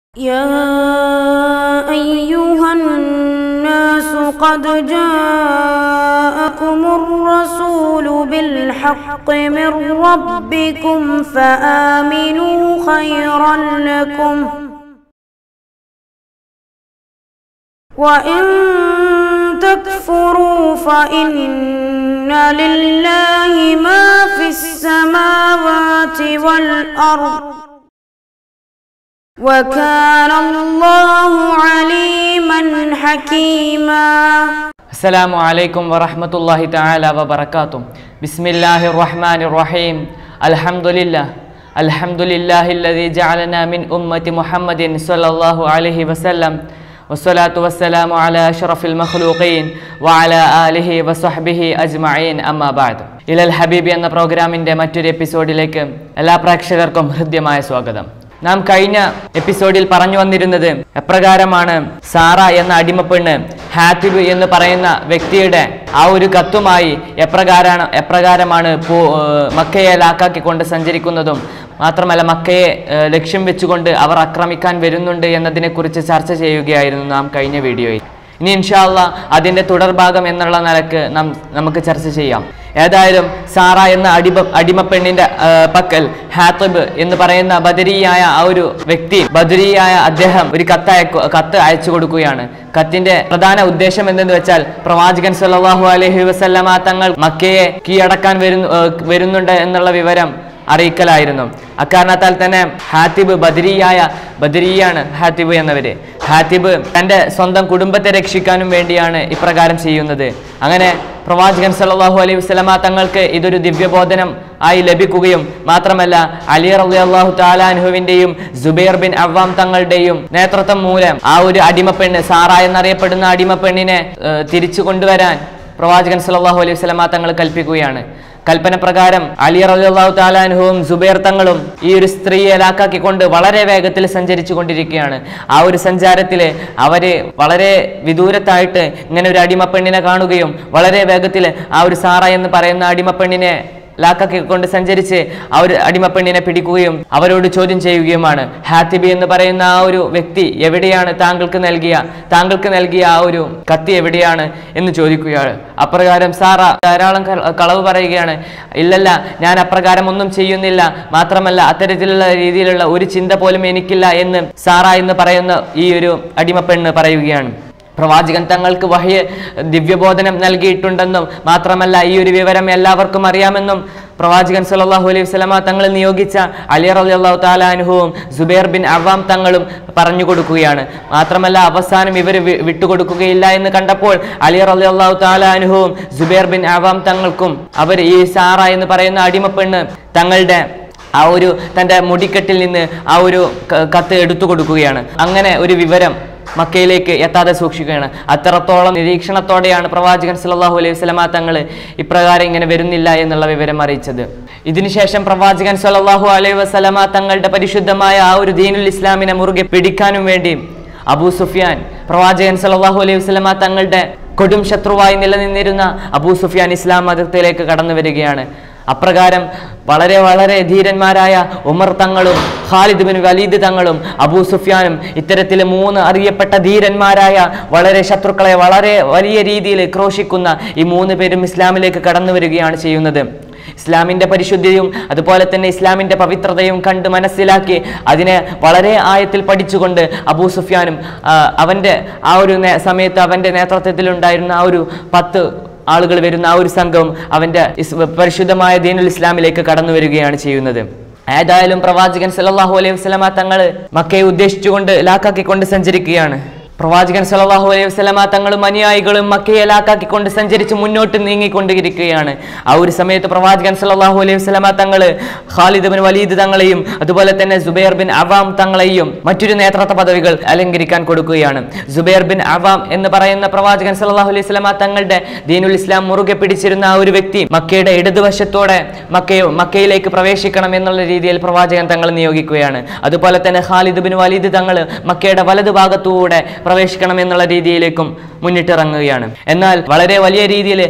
يا أيها الناس قد جاءكم الرسول بالحق من ربكم فآمنوا خيرا لكم وإن تكفروا فإن لله ما في السماوات والأرض وكان الله عليما حكيما السلام عليكم ورحمة الله تعالى وبركاته بسم الله الرحمن الرحيم الحمد لله الحمد لله الذي جعلنا من أمة محمد صلى الله عليه وسلم والصلاة والسلام على أشرف المخلوقين وعلى آله وصحبه أجمعين أما بعد ഇലൽ ഹബീബി എന്ന പ്രോഗ്രാമിൻ്റെ മറ്റൊരു എപ്പിസോഡിലേക്ക് എല്ലാ പ്രേക്ഷകർക്കും ഹൃദ്യമായ സ്വാഗതം നാം കഴിഞ്ഞ എപ്പിസോഡിൽ പറഞ്ഞു വന്നിരുന്നത് എപ്രകാരമാണ് സാറ എന്ന അടിമപ്പെണ്ണ് ഹാത്തിബ് എന്ന് പറയുന്ന വ്യക്തിയുടെ ആ ഒരു കത്തുമായി എപ്രകാരാണ് എപ്രകാരമാണ് പോ ഏർ മക്കയെ ലാക്കാക്കിക്കൊണ്ട് സഞ്ചരിക്കുന്നതും മാത്രമല്ല മക്കയെ ഏർ ലക്ഷ്യം വെച്ചുകൊണ്ട് അവർ ആക്രമിക്കാൻ വരുന്നുണ്ട് എന്നതിനെക്കുറിച്ച് ചർച്ച ചെയ്യുകയായിരുന്നു നാം കഴിഞ്ഞ വീഡിയോയിൽ ഇനി ഇൻഷാല്ല അതിൻ്റെ തുടർഭാഗം എന്നുള്ള നിലക്ക് നാം നമുക്ക് ചർച്ച ചെയ്യാം ഏതായാലും സാറ എന്ന അടിമ അടിമപ്പെണ്ണിന്റെ ആ, പക്കൽ ഹാത്തിബ് എന്ന് പറയുന്ന ബദരിയായ ആ ഒരു വ്യക്തി ബദരിയായ അദ്ദേഹം ഒരു കത്ത് അയക്കു കത്ത് അയച്ചു കൊടുക്കുകയാണ് കത്തിന്റെ പ്രധാന ഉദ്ദേശം എന്തെന്ന് വെച്ചാൽ പ്രവാചകൻ സല്ലല്ലാഹു അലൈഹി വസല്ലമ തങ്ങൾ മക്കയെ കീഴടക്കാൻ വരുന്നു ആ, വരുന്നുണ്ട് എന്നുള്ള വിവരം അറിയിക്കലായിരുന്നു അക്കാരണത്താൽ തന്നെ ഹാത്തിബ് ബദരിയായ ബദരിയാണ് ഹാത്തിബ് എന്നവര് ഹാത്തിബ് തൻ്റെ സ്വന്തം കുടുംബത്തെ രക്ഷിക്കാനും വേണ്ടിയാണ് ഇപ്രകാരം ചെയ്യുന്നത് അങ്ങനെ പ്രവാചകൻ സല്ലല്ലാഹു അലൈഹി വസല്ലമ തങ്ങൾക്ക് ഇതൊരു ദിവ്യബോധനം ആയി ലഭിക്കുകയും മാത്രമല്ല അലി റളിയല്ലാഹു താലാൻഹുവിന്റെയും ജുബൈർ ബിൻ അവ്വാം തങ്ങളുടെയും നേതൃത്വം മൂലം ആ ഒരു അടിമപ്പെണ്ണ് സാറ എന്നറിയപ്പെടുന്ന അടിമപ്പെണ്ണിനെ ഏർ, തിരിച്ചു കൊണ്ടുവരാൻ പ്രവാചകൻ സല്ലല്ലാഹു അലൈഹി വസല്ലമ തങ്ങൾ കൽപ്പിക്കുകയാണ് കൽപ്പന പ്രകാരം അലി റളിയല്ലാഹു താലാൻഹുവും സുബൈർ തങ്ങളും ഈ ഒരു സ്ത്രീയെ ലാക്കാക്കിക്കൊണ്ട് വളരെ വേഗത്തിൽ സഞ്ചരിച്ചു കൊണ്ടിരിക്കുകയാണ് ആ ഒരു സഞ്ചാരത്തിൽ അവര് വളരെ വിദൂരത്തായിട്ട് ഇങ്ങനെ ഒരു അടിമപ്പെണ്ണിനെ കാണുകയും വളരെ വേഗത്തിൽ ആ ഒരു സാറ എന്ന് പറയുന്ന അടിമപ്പെണ്ണിനെ ലാക്കാക്കി കൊണ്ട് സഞ്ചരിച്ച് ആ ഒരു അടിമപ്പെണ്ണിനെ പിടിക്കുകയും അവരോട് ചോദ്യം ചെയ്യുകയുമാണ് ഹാത്തിബി എന്ന് പറയുന്ന ആ ഒരു വ്യക്തി എവിടെയാണ് താങ്കൾക്ക് നൽകിയ താങ്കൾക്ക് നൽകിയ ആ ഒരു കത്തി എവിടെയാണ് എന്ന് ചോദിക്കുകയാണ് അപ്രകാരം സാറ ധാരാളം ക- കളവ് പറയുകയാണ് ഇല്ലല്ല ഞാൻ അപ്രകാരം ഒന്നും ചെയ്യുന്നില്ല മാത്രമല്ല അത്തരത്തിലുള്ള രീതിയിലുള്ള ഒരു ചിന്ത പോലും എനിക്കില്ല എന്ന് സാറ എന്ന് പറയുന്ന ഈ ഒരു അടിമപ്പെണ്ണ് പറയുകയാണ് പ്രവാചകൻ തങ്ങൾക്ക് വഹ്യ ദിവ്യബോധനം നൽകിയിട്ടുണ്ടെന്നും മാത്രമല്ല ഈ ഒരു വിവരം എല്ലാവർക്കും അറിയാമെന്നും പ്രവാചകൻ സല്ലല്ലാഹു അലൈഹി വസല്ലമ തങ്ങൾ നിയോഗിച്ച അലി റളിയല്ലാഹു താലാനുഹുവും സുബൈർ ബിൻ അവാം തങ്ങളും പറഞ്ഞു കൊടുക്കുകയാണ് മാത്രമല്ല അവസാനം ഇവർ വിട്ടുകൊടുക്കുകയില്ല എന്ന് കണ്ടപ്പോൾ അലി റളിയല്ലാഹു താലാനുഹുവും സുബൈർ ബിൻ അവാം തങ്ങൾക്കും അവർ ഈ സാറ എന്ന് പറയുന്ന അടിമപ്പെണ്ണ് തങ്ങളുടെ ആ ഒരു തൻ്റെ മുടിക്കെട്ടിൽ നിന്ന് ആ ഒരു ക- കത്ത് എടുത്തു കൊടുക്കുകയാണ് അങ്ങനെ ഒരു വിവരം മക്കയിലേക്ക് എത്താതെ സൂക്ഷിക്കുകയാണ് അത്രത്തോളം നിരീക്ഷണത്തോടെയാണ് പ്രവാചകൻ സല്ലല്ലാഹു അലൈഹി വസല്ലമ തങ്ങൾ ഇപ്രകാരം ഇങ്ങനെ വരുന്നില്ല എന്നുള്ള വിവരം അറിയിച്ചത് ഇതിനുശേഷം പ്രവാചകൻ സല്ലല്ലാഹു അലൈഹി വസല്ലമ തങ്ങളുടെ പരിശുദ്ധമായ ആ ഒരു ദീനുൽ ഇസ്ലാമിനെ മുറുകെ പിടിക്കാനും വേണ്ടി അബൂ സുഫിയാൻ പ്രവാചകൻ സല്ലല്ലാഹു അലൈഹി വസല്ലമ തങ്ങളുടെ കൊടും ശത്രുവായി നിലനിന്നിരുന്ന അബൂ സുഫിയാൻ ഇസ്ലാം മതത്തിലേക്ക് കടന്നു വരികയാണ് അപ്രകാരം വളരെ വളരെ ധീരന്മാരായ ഉമർ തങ്ങളും ഖാലിദ് ബിൻ വലീദ് തങ്ങളും അബൂ സുഫിയാനും ഇത്തരത്തിൽ മൂന്ന് അറിയപ്പെട്ട ധീരന്മാരായ വളരെ ശത്രുക്കളെ വളരെ വലിയ രീതിയിൽ ക്രോശിക്കുന്ന ഈ മൂന്ന് പേരും ഇസ്ലാമിലേക്ക് കടന്നു വരികയാണ് ചെയ്യുന്നത് ഇസ്ലാമിന്റെ പരിശുദ്ധിയും അതുപോലെ തന്നെ ഇസ്ലാമിന്റെ പവിത്രതയും കണ്ട് മനസ്സിലാക്കി അതിനെ വളരെ ആയത്തിൽ പഠിച്ചുകൊണ്ട് അബൂ സുഫിയാനും ആ, അവന്റെ ആ ഒരു നേ- സമയത്ത് അവന്റെ നേതൃത്വത്തിലുണ്ടായിരുന്ന ആ ഒരു പത്ത് ആളുകൾ വരുന്ന ആ ഒരു സംഘം അവന്റെ ഇസ് പരിശുദ്ധമായ ദീനുൽ ഇസ്ലാമിലേക്ക് കടന്നു വരികയാണ് ചെയ്യുന്നത് ഏതായാലും പ്രവാചകൻ സല്ലല്ലാഹു അലൈഹി വസല്ലമ തങ്ങൾ മക്കയെ ഉദ്ദേശിച്ചുകൊണ്ട് ലാക്കാക്കിക്കൊണ്ട് സഞ്ചരിക്കുകയാണ് പ്രവാചകൻ സല്ലല്ലാഹു അലൈഹി വസല്ലമ തങ്ങളും അനുയായികളും മക്കയെ ലാക്കാക്കിക്കൊണ്ട് സഞ്ചരിച്ച് മുന്നോട്ട് നീങ്ങിക്കൊണ്ടിരിക്കുകയാണ് ആ ഒരു സമയത്ത് പ്രവാചകൻ സല്ലല്ലാഹു അലൈഹി വസല്ലമ തങ്ങൾ ഖാലിദ് ബിൻ വലീദ് തങ്ങളെയും അതുപോലെ തന്നെ സുബൈർ ബിൻ അവാം തങ്ങളെയും മറ്റൊരു നേതൃത്വ പദവികൾ അലങ്കരിക്കാൻ കൊടുക്കുകയാണ് സുബൈർ ബിൻ അവാം എന്ന് പറയുന്ന പ്രവാചകൻ സല്ലല്ലാഹു അലൈഹി വസല്ലമ തങ്ങളുടെ ദീനുൽ ഇസ്ലാം മുറുകെ പിടിച്ചിരുന്ന ആ ഒരു വ്യക്തി മക്കയുടെ ഇടതുവശത്തോടെ മക്കയോ മക്കയിലേക്ക് പ്രവേശിക്കണം എന്നുള്ള രീതിയിൽ പ്രവാചകൻ തങ്ങൾ നിയോഗിക്കുകയാണ് അതുപോലെ തന്നെ ഖാലിദ് ബിൻ വലീദ് തങ്ങൾ മക്കയുടെ വലതു ഭാഗത്തൂടെ പ്രവേശിക്കണം എന്നുള്ള രീതിയിലേക്കും മുന്നിട്ടിറങ്ങുകയാണ് എന്നാൽ വളരെ വലിയ രീതിയിൽ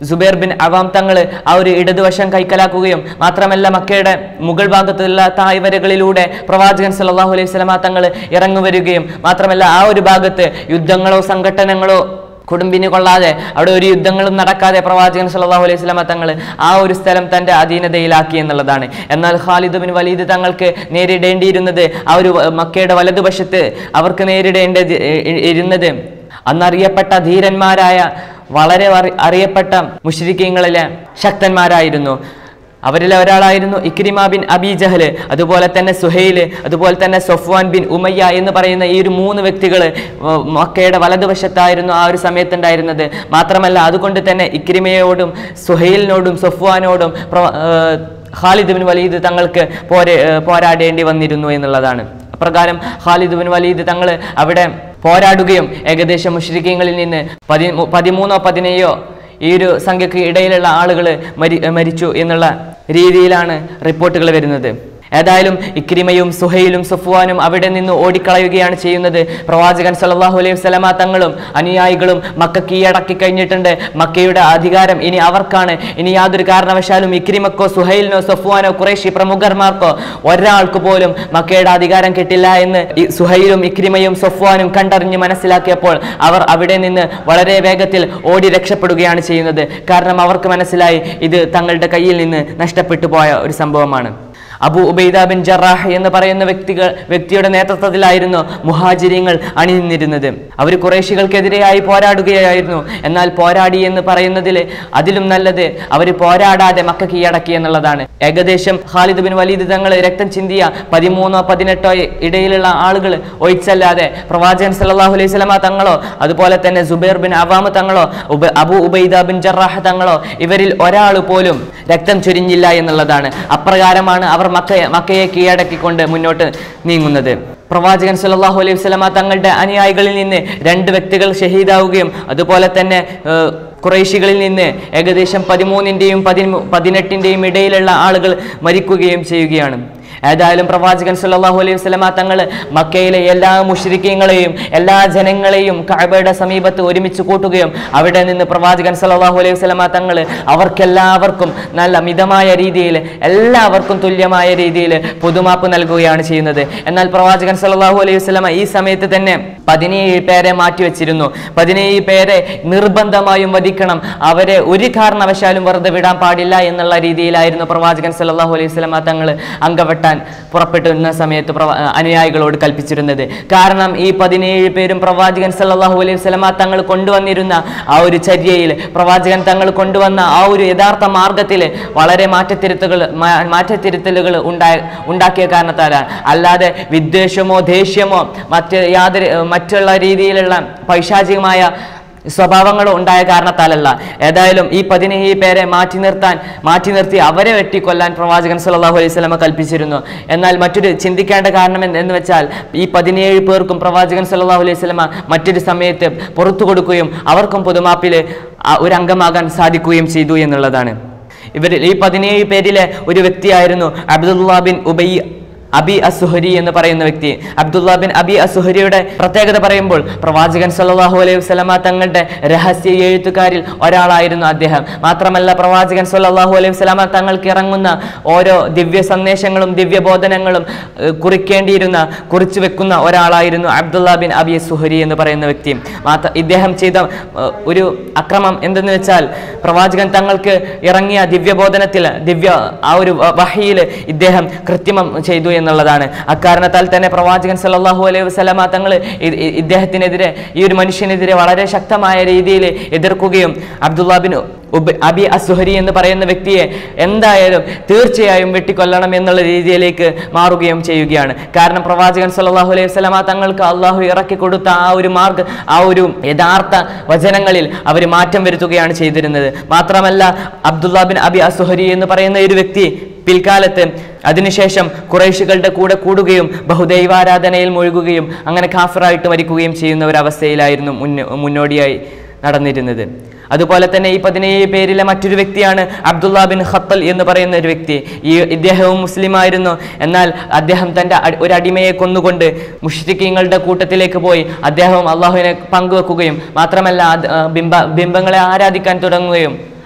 സുബൈർ ബിൻ അവാം തങ്ങൾ ആ ഒരു ഇടതുവശം കൈക്കലാക്കുകയും മാത്രമല്ല മക്കയുടെ മുകൾ ഭാഗത്തുള്ള തായ്വരകളിലൂടെ പ്രവാചകൻ സല്ലല്ലാഹു അലൈഹി വസല്ലമ തങ്ങൾ ഇറങ്ങി വരികയും മാത്രമല്ല ആ ഒരു ഭാഗത്ത് യുദ്ധങ്ങളോ സംഘടനകളോ കുടുംബിന് കൊള്ളാതെ അവിടെ ഒരു യുദ്ധങ്ങളും നടക്കാതെ പ്രവാചകൻ സല്ലല്ലാഹു അലൈഹി വസല്ലമ തങ്ങൾ ആ ഒരു സ്ഥലം തന്റെ അധീനതയിലാക്കി എന്നുള്ളതാണ് എന്നാൽ ഖാലിദ് ബിൻ വലീദ് തങ്ങൾക്ക് നേരിടേണ്ടിയിരുന്നത് ആ ഒരു മക്കയുടെ വലതുവശത്ത് അവർക്ക് നേരിടേണ്ടത് ഇരുന്നത് അന്നറിയപ്പെട്ട ധീരന്മാരായ വളരെ അറി- അറിയപ്പെട്ട മുഷ്രിക്കീങ്ങളിലെ ശക്തന്മാരായിരുന്നു അവരിലെ ഒരാളായിരുന്നു ഇക്രിമ ബിൻ അബി ജഹല് അതുപോലെ തന്നെ സുഹൈല് അതുപോലെ തന്നെ സൊഫ്വാൻ ബിൻ ഉമയ്യ എന്ന് പറയുന്ന ഈ ഒരു മൂന്ന് വ്യക്തികൾ മക്കയുടെ വലതുവശത്തായിരുന്നു ആ ഒരു സമയത്തുണ്ടായിരുന്നത് മാത്രമല്ല അതുകൊണ്ട് തന്നെ ഇക്രിമയോടും സുഹൈലിനോടും സൊഫ്വാനോടും പ്രവ- ഏർ ഖാലിദ് ബിൻ വലീദ് തങ്ങൾക്ക് പോരെ ഏർ പോരാടേണ്ടി വന്നിരുന്നു എന്നുള്ളതാണ് അപ്രകാരം ഖാലിദ് ബിൻ വലീദ് തങ്ങൾ അവിടെ പോരാടുകയും ഏകദേശം മുഷ്രിക്കങ്ങളിൽ നിന്ന് പതി പതിമൂന്നോ പതിനേഴോ ഈ ഒരു സംഖ്യക്ക് ഇടയിലുള്ള ആളുകൾ മരി മരിച്ചു എന്നുള്ള രീതിയിലാണ് റിപ്പോർട്ടുകൾ വരുന്നത് ഏതായാലും ഇക്രിമയും സുഹൈലും സുഫ്വാനും അവിടെ നിന്ന് ഓടിക്കളയുകയാണ് ചെയ്യുന്നത് പ്രവാചകൻ സല്ലല്ലാഹു അലൈഹി വസല്ലമ തങ്ങളും അനുയായികളും മക്ക കീഴടക്കി കഴിഞ്ഞിട്ടുണ്ട് മക്കയുടെ അധികാരം ഇനി അവർക്കാണ് ഇനി യാതൊരു കാരണവശാലും ഇക്രിമക്കോ സുഹൈലിനോ സഫ്വാനോ കുറേശി പ്രമുഖന്മാർക്കോ ഒരാൾക്ക് പോലും മക്കയുടെ അധികാരം കിട്ടില്ല എന്ന് ഈ സുഹൈലും ഇക്രിമയും സഫ്വാനും കണ്ടറിഞ്ഞ് മനസ്സിലാക്കിയപ്പോൾ അവർ അവിടെ നിന്ന് വളരെ വേഗത്തിൽ ഓടി രക്ഷപ്പെടുകയാണ് ചെയ്യുന്നത് കാരണം അവർക്ക് മനസ്സിലായി ഇത് തങ്ങളുടെ കയ്യിൽ നിന്ന് നഷ്ടപ്പെട്ടു പോയ ഒരു സംഭവമാണ് അബു ഉബൈദ ബിൻ ജറാഹ് എന്ന് പറയുന്ന വ്യക്തികൾ വ്യക്തിയുടെ നേതൃത്വത്തിലായിരുന്നു മുഹാജിരിങ്ങൾ അണിനിന്നിരുന്നത് അവർ കുറേശികൾക്കെതിരെയായി പോരാടുകയായിരുന്നു എന്നാൽ പോരാടി എന്ന് പറയുന്നതിൽ അതിലും നല്ലത് അവർ പോരാടാതെ മക്ക കീഴടക്കി എന്നുള്ളതാണ് ഏകദേശം ഖാലിദ് ബിൻ വലീദ് തങ്ങൾ രക്തം ചിന്തിയ പതിമൂന്നോ പതിനെട്ടോ ഇടയിലുള്ള ആളുകൾ ഒഴിച്ചല്ലാതെ പ്രവാചകൻ സല്ലല്ലാഹു അലൈഹി സ്വലമ തങ്ങളോ അതുപോലെ തന്നെ സുബൈർ ബിൻ അവാമ് തങ്ങളോ ഉബ അബു ഉബൈദ ബിൻ ജറാഹ് തങ്ങളോ ഇവരിൽ ഒരാൾ പോലും രക്തം ചൊരിഞ്ഞില്ല എന്നുള്ളതാണ് അപ്രകാരമാണ് അവർ മക്കയെ മക്കയെ കീഴടക്കിക്കൊണ്ട് മുന്നോട്ട് നീങ്ങുന്നത് പ്രവാചകൻ സല്ലല്ലാഹു അലൈഹി വസല്ലമ തങ്ങളുടെ അനുയായികളിൽ നിന്ന് രണ്ട് വ്യക്തികൾ ഷഹീദാവുകയും അതുപോലെ തന്നെ ഏർ, ഖുറൈശികളിൽ നിന്ന് ഏകദേശം പതിമൂന്നിൻ്റെയും പതിമൂ പതിനെട്ടിൻ്റെയും ഇടയിലുള്ള ആളുകൾ മരിക്കുകയും ചെയ്യുകയാണ് ഏതായാലും പ്രവാചകൻ സല്ലല്ലാഹു അലൈഹി വസല്ലമ തങ്ങൾ മക്കയിലെ എല്ലാ മുഷ്രിക്കീങ്ങളെയും എല്ലാ ജനങ്ങളെയും കഅബയുടെ സമീപത്ത് ഒരുമിച്ച് കൂട്ടുകയും അവിടെ നിന്ന് പ്രവാചകൻ സല്ലല്ലാഹു അലൈഹി വസല്ലമ തങ്ങൾ അവർക്കെല്ലാവർക്കും നല്ല മിതമായ രീതിയിൽ എല്ലാവർക്കും തുല്യമായ രീതിയിൽ പൊതുമാപ്പ് നൽകുകയാണ് ചെയ്യുന്നത് എന്നാൽ പ്രവാചകൻ സല്ലല്ലാഹു അലൈഹി വസല്ലമ ഈ സമയത്ത് തന്നെ പതിനേഴ് പേരെ മാറ്റിവെച്ചിരുന്നു പതിനേഴ് പേരെ നിർബന്ധമായും വധിക്കണം അവരെ ഒരു കാരണവശാലും വെറുതെ വിടാൻ പാടില്ല എന്നുള്ള രീതിയിലായിരുന്നു പ്രവാചകൻ സല്ലല്ലാഹു അലൈഹി വസല്ലമ തങ്ങൾ അംഗവെട്ടാൻ പുറപ്പെട്ടിരുന്ന സമയത്ത് പ്രവാ- അനുയായികളോട് കൽപ്പിച്ചിരുന്നത് കാരണം ഈ പതിനേഴ് പേരും പ്രവാചകൻ സല്ലല്ലാഹു അലൈഹി വസല്ലമ തങ്ങൾ കൊണ്ടുവന്നിരുന്ന ആ ഒരു ചര്യയിൽ പ്രവാചകൻ തങ്ങൾ കൊണ്ടുവന്ന ആ ഒരു യഥാർത്ഥ മാർഗത്തിൽ വളരെ മാറ്റത്തിരുത്തുകൾ മാ- മാറ്റത്തിരുത്തലുകൾ ഉണ്ടായ ഉണ്ടാക്കിയ കാരണത്താലാണ് അല്ലാതെ വിദ്വേഷമോ ദേഷ്യമോ മറ്റ് യാതൊരു മറ്റുള്ള രീതിയിലുള്ള പൈശാചികമായ സ്വഭാവങ്ങൾ ഉണ്ടായ കാരണത്താലല്ല ഏതായാലും ഈ പതിനേഴ് പേരെ മാറ്റി നിർത്താൻ മാറ്റി നിർത്തി അവരെ വെട്ടിക്കൊല്ലാൻ പ്രവാചകൻ സല്ലല്ലാഹു അലൈഹി വസല്ലമ കൽപ്പിച്ചിരുന്നു എന്നാൽ മറ്റൊരു ചിന്തിക്കേണ്ട കാരണം എന്ത് എന്ന് വെച്ചാൽ ഈ പതിനേഴ് പേർക്കും പ്രവാചകൻ സല്ലല്ലാഹു അലൈഹി വസല്ലമ മറ്റൊരു സമയത്ത് പുറത്തു കൊടുക്കുകയും അവർക്കും പൊതുമാപ്പിൽ ആ ഒരു അംഗമാകാൻ സാധിക്കുകയും ചെയ്തു എന്നുള്ളതാണ് ഇവരിൽ ഈ പതിനേഴ് പേരിലെ ഒരു വ്യക്തിയായിരുന്നു Abdullah bin Ubai Abi Azuhari എന്ന് പറയുന്ന വ്യക്തി അബ്ദുല്ല ബിൻ അബി അസുഹരിയുടെ പ്രത്യേകത പറയുമ്പോൾ പ്രവാചകൻ സല്ലല്ലാഹു അലൈഹി വസല്ലമ തങ്ങളുടെ രഹസ്യ എഴുത്തുകാരിൽ ഒരാളായിരുന്നു അദ്ദേഹം മാത്രമല്ല പ്രവാചകൻ സല്ലല്ലാഹു അലൈഹി വസല്ലമ തങ്ങൾക്ക് ഇറങ്ങുന്ന ഓരോ ദിവ്യ സന്ദേശങ്ങളും ദിവ്യബോധനങ്ങളും ഏഹ്, കുറിക്കേണ്ടിയിരുന്ന കുറിച്ചു വെക്കുന്ന ഒരാളായിരുന്നു അബ്ദുല്ല ബിൻ അബി സുഹരി എന്ന് പറയുന്ന വ്യക്തി മാത്ര ഇദ്ദേഹം ചെയ്ത ഏഹ്, ഒരു അക്രമം എന്തെന്ന് വെച്ചാൽ പ്രവാചകൻ തങ്ങൾക്ക് ഇറങ്ങിയ ദിവ്യബോധനത്തിൽ ദിവ്യ ആ ഒരു വഹിയിൽ ഇദ്ദേഹം കൃത്രിമം ചെയ്തു എന്നുള്ളതാണ് അക്കാരണത്താൽ തന്നെ പ്രവാചകൻ സല്ലല്ലാഹു അലൈഹി വസല്ലമ തങ്ങൾ ഇ- ഇ- ഇദ്ദേഹത്തിനെതിരെ ഈ ഒരു മനുഷ്യനെതിരെ വളരെ ശക്തമായ രീതിയിൽ എതിർക്കുകയും അബ്ദുള്ള ബിൻ ഉബ് അബി അസുഹരി എന്ന് പറയുന്ന വ്യക്തിയെ എന്തായാലും തീർച്ചയായും വെട്ടിക്കൊല്ലണം എന്നുള്ള രീതിയിലേക്ക് മാറുകയും ചെയ്യുകയാണ് കാരണം പ്രവാചകൻ സല്ലല്ലാഹു അലൈഹി വസല്ലമ തങ്ങൾക്ക് അള്ളാഹു ഇറക്കി കൊടുത്ത ആ ഒരു മാർഗ് ആ ഒരു യഥാർത്ഥ വചനങ്ങളിൽ അവർ മാറ്റം വരുത്തുകയാണ് ചെയ്തിരുന്നത് മാത്രമല്ല അബ്ദുള്ള ബിൻ അബി അസുഹരി എന്ന് പറയുന്ന ഒരു വ്യക്തി പിൽക്കാലത്ത് അതിനുശേഷം കുറേശികളുടെ കൂടെ കൂടുകയും ബഹുദൈവാരാധനയിൽ മുഴുകുകയും അങ്ങനെ കാഫറായിട്ട് മരിക്കുകയും ചെയ്യുന്ന ഒരു അവസ്ഥയിലായിരുന്നു മുന്നോ- മുന്നോടിയായി നടന്നിരുന്നത് അതുപോലെ തന്നെ ഈ പതിനേഴ് പേരിലെ മറ്റൊരു വ്യക്തിയാണ് അബ്ദുള്ള ബിൻ ഖത്തൽ എന്ന് പറയുന്ന ഒരു വ്യക്തി ഈ ഇദ്ദേഹവും മുസ്ലിമായിരുന്നു എന്നാൽ അദ്ദേഹം തൻ്റെ അ- ഒരു അടിമയെ കൊന്നുകൊണ്ട് മുഷ്രിക്കീങ്ങളുടെ കൂട്ടത്തിലേക്ക് പോയി അദ്ദേഹം അള്ളാഹുവിനെ പങ്കുവെക്കുകയും മാത്രമല്ല അത്, ആ, ബിംബ ബിംബങ്ങളെ ആരാധിക്കാൻ തുടങ്ങുകയും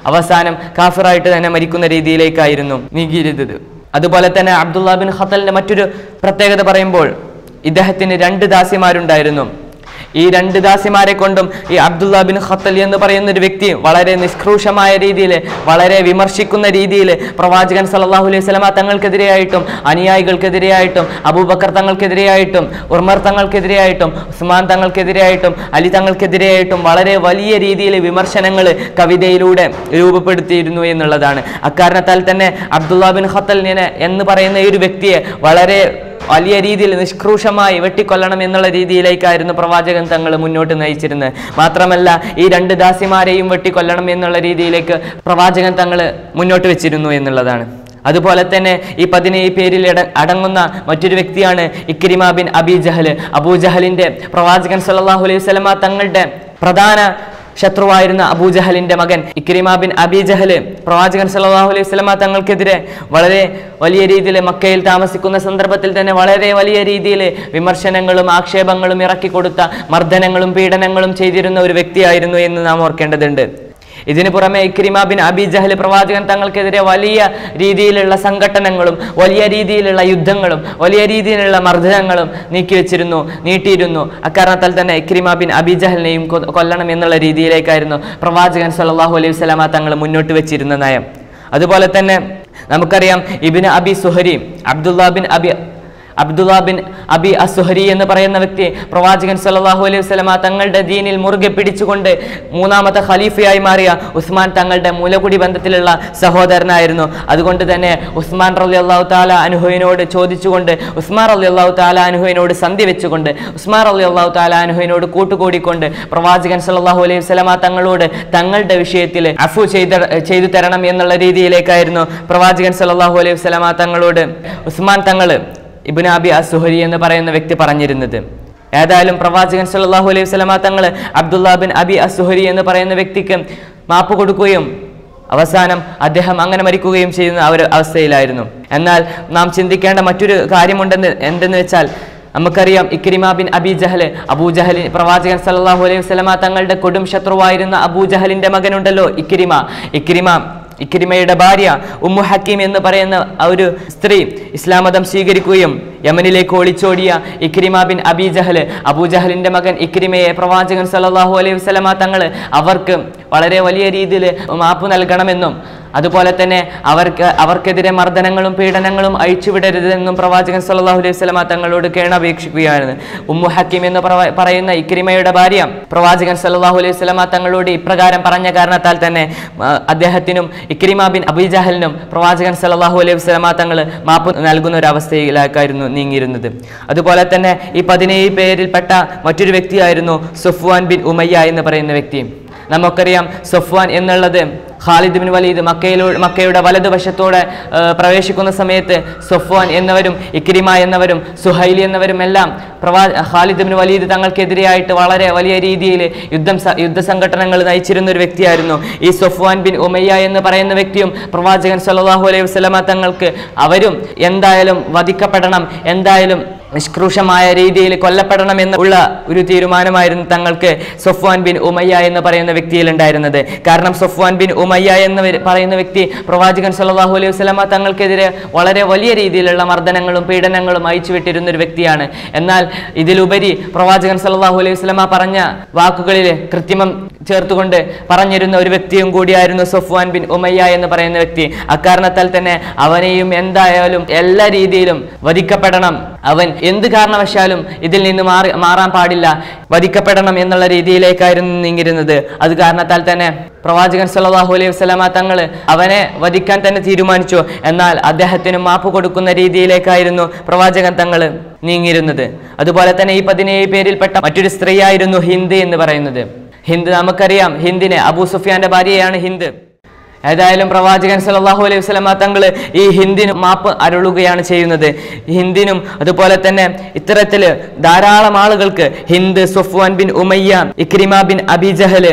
അവസാനം കാഫിറായിട്ട് തന്നെ മരിക്കുന്ന രീതിയിലേക്കായിരുന്നു നീങ്ങിയിരുന്നത് അതുപോലെ തന്നെ അബ്ദുള്ള ബിൻ ഖത്തലിന്റെ മറ്റൊരു പ്രത്യേകത പറയുമ്പോൾ ഇദ്ദേഹത്തിന് രണ്ട് ദാസിമാരുണ്ടായിരുന്നു ഈ രണ്ട് ദാസിമാരെ കൊണ്ടും ഈ അബ്ദുള്ള ബിൻ ഖത്തൽ എന്ന് പറയുന്ന ഒരു വ്യക്തി വളരെ നിഷ്ക്രൂഷമായ രീതിയിൽ വളരെ വിമർശിക്കുന്ന രീതിയിൽ പ്രവാചകൻ സല്ലല്ലാഹു അലൈഹി സ്വലമ തങ്ങൾക്കെതിരെയായിട്ടും അനുയായികൾക്കെതിരെയായിട്ടും അബൂബക്കർ തങ്ങൾക്കെതിരെയായിട്ടും ഉർമർ തങ്ങൾക്കെതിരെയായിട്ടും ഉസ്മാൻ തങ്ങൾക്കെതിരെയായിട്ടും അലി തങ്ങൾക്കെതിരെയായിട്ടും വളരെ വലിയ രീതിയിൽ വിമർശനങ്ങൾ കവിതയിലൂടെ രൂപപ്പെടുത്തിയിരുന്നു എന്നുള്ളതാണ് അക്കാരണത്താൽ തന്നെ അബ്ദുള്ള ബിൻ ഖത്തലിനെ എന്ന് പറയുന്ന ഈ ഒരു വ്യക്തിയെ വളരെ വലിയ രീതിയിൽ നിഷ്ക്രൂഷമായി വെട്ടിക്കൊല്ലണം എന്നുള്ള രീതിയിലേക്കായിരുന്നു പ്രവാചകൻ തങ്ങൾ മുന്നോട്ട് നയിച്ചിരുന്നത് മാത്രമല്ല ഈ രണ്ട് ദാസിമാരെയും വെട്ടിക്കൊല്ലണം എന്നുള്ള രീതിയിലേക്ക് പ്രവാചകൻ തങ്ങൾ മുന്നോട്ട് വെച്ചിരുന്നു എന്നുള്ളതാണ് അതുപോലെ തന്നെ ഈ പതിനേഴ് പേരിൽ ഇട അടങ്ങുന്ന മറ്റൊരു വ്യക്തിയാണ് Ikrima bin Abi Jahl Abu ജഹലിന്റെ പ്രവാചകൻ സല്ലല്ലാഹു അലൈഹി വസല്ലമ തങ്ങളുടെ പ്രധാന ശത്രുവായിരുന്ന അബൂജഹലിന്റെ മകൻ ഇക്രിമ ബിൻ അബി ജഹല് പ്രവാചകൻ സല്ലല്ലാഹു അലൈഹി വസല്ലമ തങ്ങൾക്കെതിരെ വളരെ വലിയ രീതിയിൽ മക്കയിൽ താമസിക്കുന്ന സന്ദർഭത്തിൽ തന്നെ വളരെ വലിയ രീതിയിൽ വിമർശനങ്ങളും ആക്ഷേപങ്ങളും ഇറക്കി കൊടുത്ത മർദ്ദനങ്ങളും പീഡനങ്ങളും ചെയ്തിരുന്ന ഒരു വ്യക്തിയായിരുന്നു എന്ന് നാം ഓർക്കേണ്ടതുണ്ട് ഇതിനു പുറമെ ഇക്രിമ ബിൻ അബി ജഹൽ പ്രവാചകൻ തങ്ങൾക്കെതിരെ വലിയ രീതിയിലുള്ള സംഘട്ടനങ്ങളും വലിയ രീതിയിലുള്ള യുദ്ധങ്ങളും വലിയ രീതിയിലുള്ള മർദ്ദനങ്ങളും നീക്കിവെച്ചിരുന്നു നീട്ടിയിരുന്നു അക്കാരണത്താൽ തന്നെ ഇക്രിമ ബിൻ അബി ജഹലിനെയും കൊ- കൊല്ലണം എന്നുള്ള രീതിയിലേക്കായിരുന്നു പ്രവാചകൻ സല്ലല്ലാഹു അലൈഹി വസല്ലമ തങ്ങൾ മുന്നോട്ട് വെച്ചിരുന്ന നയം അതുപോലെ തന്നെ നമുക്കറിയാം ibn Abi Suhari Abdullah bin Abi Abdullah bin Abi Azuhari എന്ന് പറയുന്ന വ്യക്തി പ്രവാചകൻ സല്ലല്ലാഹു അലൈഹി വസല്ലമ തങ്ങളുടെ ദീനിൽ മുറുകെ പിടിച്ചുകൊണ്ട് മൂന്നാമത്തെ ഖലീഫയായി മാറിയ ഉസ്മാൻ തങ്ങളുടെ മൂലകുടി ബന്ധത്തിലുള്ള സഹോദരനായിരുന്നു അതുകൊണ്ട് തന്നെ ഉസ്മാൻ റലി അള്ളാഹു താല അനുഹുവിനോട് ചോദിച്ചുകൊണ്ട് ഉസ്മാൻ റലി അള്ളാഹു താല അനുഹുവിനോട് സന്ധി വെച്ചുകൊണ്ട് ഉസ്മാൻ റലി അള്ളാഹു താല അനുഹുവിനോട് കൂട്ടുകൂടിക്കൊണ്ട് പ്രവാചകൻ സല്ലല്ലാഹു അലൈഹി വസല്ലമ തങ്ങളോട് തങ്ങളുടെ വിഷയത്തിൽ അഫു ചെയ്ത ചെയ്തു തരണം എന്നുള്ള രീതിയിലേക്കായിരുന്നു പ്രവാചകൻ സല്ലല്ലാഹു അലൈഹി വസല്ലമ തങ്ങളോട് ഉസ്മാൻ തങ്ങൾ ഇബ്നു അബി അസുഹരി എന്ന് പറയുന്ന വ്യക്തി പറഞ്ഞിരുന്നത് ഏതായാലും പ്രവാചകൻ സല്ലല്ലാഹു അലൈഹി വസല്ലമ തങ്ങൾ അബ്ദുള്ള ബിൻ അബി അസുഹരി എന്ന് പറയുന്ന വ്യക്തിക്ക് മാപ്പ് കൊടുക്കുകയും അവസാനം അദ്ദേഹം അങ്ങനെ മരിക്കുകയും ചെയ്യുന്ന ആ ഒരു അവസ്ഥയിലായിരുന്നു എന്നാൽ നാം ചിന്തിക്കേണ്ട മറ്റൊരു കാര്യമുണ്ടെന്ന് എന്തെന്ന് വെച്ചാൽ നമുക്കറിയാം ഇക്രിമ ബിൻ അബി ജഹല് അബൂജഹലി പ്രവാചകൻ സല്ലല്ലാഹു അലൈഹി വസല്ലമ തങ്ങളുടെ കൊടും ശത്രുവായിരുന്ന അബൂജഹലിന്റെ മകനുണ്ടല്ലോ ഇക്രിമ ഇക്രിമ ഇക്രിമയുടെ ഭാര്യ ഉമ്മു ഹക്കീം എന്ന് പറയുന്ന ആ ഒരു സ്ത്രീ ഇസ്ലാം മതം സ്വീകരിക്കുകയും യമനിലേക്ക് ഒളിച്ചോടിയ ഇക്രിമ ബിൻ അബി ജഹൽ അബൂജഹലിന്റെ മകൻ ഇക്രിമയെ പ്രവാചകൻ സല്ലല്ലാഹു അലൈഹി വസല്ലമ തങ്ങൾ അവർക്ക് വളരെ വലിയ രീതിയിൽ മാപ്പ് നൽകണമെന്നും അതുപോലെ തന്നെ അവർക്ക് അവർക്കെതിരെ മർദ്ദനങ്ങളും പീഡനങ്ങളും അഴിച്ചുവിടരുതെന്നും പ്രവാചകൻ സല്ലല്ലാഹു അലൈഹി വസല്ലമ തങ്ങളോട് കേണപേക്ഷിക്കുകയാണ് ഉമ്മു ഹക്കീം എന്ന് പറവ- പറയുന്ന ഇക്രിമയുടെ ഭാര്യ പ്രവാചകൻ സല്ലല്ലാഹു അലൈഹി വസല്ലമ തങ്ങളോട് ഇപ്രകാരം പറഞ്ഞ കാരണത്താൽ തന്നെ ആ, അദ്ദേഹത്തിനും ഇക്രിമ ബിൻ അബിജഹലിനും പ്രവാചകൻ സല്ലല്ലാഹു അലൈഹി വസല്ലമ തങ്ങൾ മാപ്പ് നൽകുന്ന ഒരു അവസ്ഥയിലേക്കായിരുന്നു നീങ്ങിയിരുന്നത് അതുപോലെ തന്നെ ഈ പതിനേഴ് പേരിൽപ്പെട്ട മറ്റൊരു വ്യക്തിയായിരുന്നു സുഫ്വാൻ ബിൻ ഉമയ്യ എന്ന് പറയുന്ന വ്യക്തി നമുക്കറിയാം സൊഫ്വാൻ എന്നുള്ളത് ഖാലിദ് ബിൻ വലീദ് മക്കയിലൂടെ മക്കയുടെ വലതുവശത്തോടെ ആ, പ്രവേശിക്കുന്ന സമയത്ത് സൊഫ്വാൻ എന്നവരും ഇക്രിമ എന്നവരും സുഹൈലി എന്നവരും എല്ലാം പ്രവാ ഖാലിദ് ബിൻ വലീദ് തങ്ങൾക്കെതിരെയായിട്ട് വളരെ വലിയ രീതിയിൽ യുദ്ധം സ- യുദ്ധ സംഘടനകൾ നയിച്ചിരുന്ന ഒരു വ്യക്തിയായിരുന്നു ഈ സൊഫ്വാൻ ബിൻ ഉമയ്യ എന്ന് പറയുന്ന വ്യക്തിയും പ്രവാചകൻ സല്ലല്ലാഹു അലൈഹി വസല്ലമ തങ്ങൾക്ക് അവരും എന്തായാലും വധിക്കപ്പെടണം എന്തായാലും നിഷ്കൃഷമായ രീതിയിൽ കൊല്ലപ്പെടണം എന്നുള്ള ഒരു തീരുമാനമായിരുന്നു തങ്ങൾക്ക് സൊഫ്വാൻ ബിൻ ഉമയ്യ എന്ന് പറയുന്ന വ്യക്തിയിൽ ഉണ്ടായിരുന്നത് കാരണം സൊഫ്വാൻ ബിൻ ഉമയ്യ എന്ന് വര- പറയുന്ന വ്യക്തി പ്രവാചകൻ സല്ലല്ലാഹു അലൈഹി വസല്ലമ തങ്ങൾക്കെതിരെ വളരെ വലിയ രീതിയിലുള്ള മർദ്ദനങ്ങളും പീഡനങ്ങളും അയച്ചു വിട്ടിരുന്ന ഒരു വ്യക്തിയാണ് എന്നാൽ ഇതിലുപരി പ്രവാചകൻ സല്ലല്ലാഹു അലൈഹി വസല്ലമ പറഞ്ഞ വാക്കുകളിൽ കൃത്രിമം ചേർത്തുകൊണ്ട് പറഞ്ഞിരുന്ന ഒരു വ്യക്തിയും കൂടിയായിരുന്നു സൊഫ്വാൻ ബിൻ ഉമയ്യ എന്ന് പറയുന്ന വ്യക്തി അക്കാരണത്താൽ തന്നെ അവനെയും എന്തായാലും എല്ലാ രീതിയിലും വധിക്കപ്പെടണം അവൻ എന്ത് കാരണവശാലും ഇതിൽ നിന്ന് മാറി മാറാൻ പാടില്ല വധിക്കപ്പെടണം എന്നുള്ള രീതിയിലേക്കായിരുന്നു നീങ്ങിരുന്നത് അത് കാരണത്താൽ തന്നെ പ്രവാചകൻ സല്ലല്ലാഹു അലൈഹി വസല്ലമ തങ്ങൾ അവനെ വധിക്കാൻ തന്നെ തീരുമാനിച്ചു എന്നാൽ അദ്ദേഹത്തിന് മാപ്പ് കൊടുക്കുന്ന രീതിയിലേക്കായിരുന്നു പ്രവാചകൻ തങ്ങൾ നീങ്ങിയിരുന്നത് അതുപോലെ തന്നെ ഈ പതിനേഴ് പേരിൽപ്പെട്ട മറ്റൊരു സ്ത്രീയായിരുന്നു ഹിന്ദ് എന്ന് പറയുന്നത് ഹിന്ദ് നമുക്കറിയാം ഹിന്ദിനെ അബൂ സുഫിയാന്റെ ഭാര്യയാണ് ഹിന്ദ് ഏതായാലും പ്രവാചകൻ സല്ലല്ലാഹു അലൈഹി വസല്ലമ തങ്ങൾ ഈ ഹിന്ദിന് മാപ്പ് അരുളുകയാണ് ചെയ്യുന്നത് ഹിന്ദിനും അതുപോലെ തന്നെ ഇത്തരത്തില് ധാരാളം ആളുകൾക്ക് Hind Safwan bin Umayya Ikrima bin Abi Jahl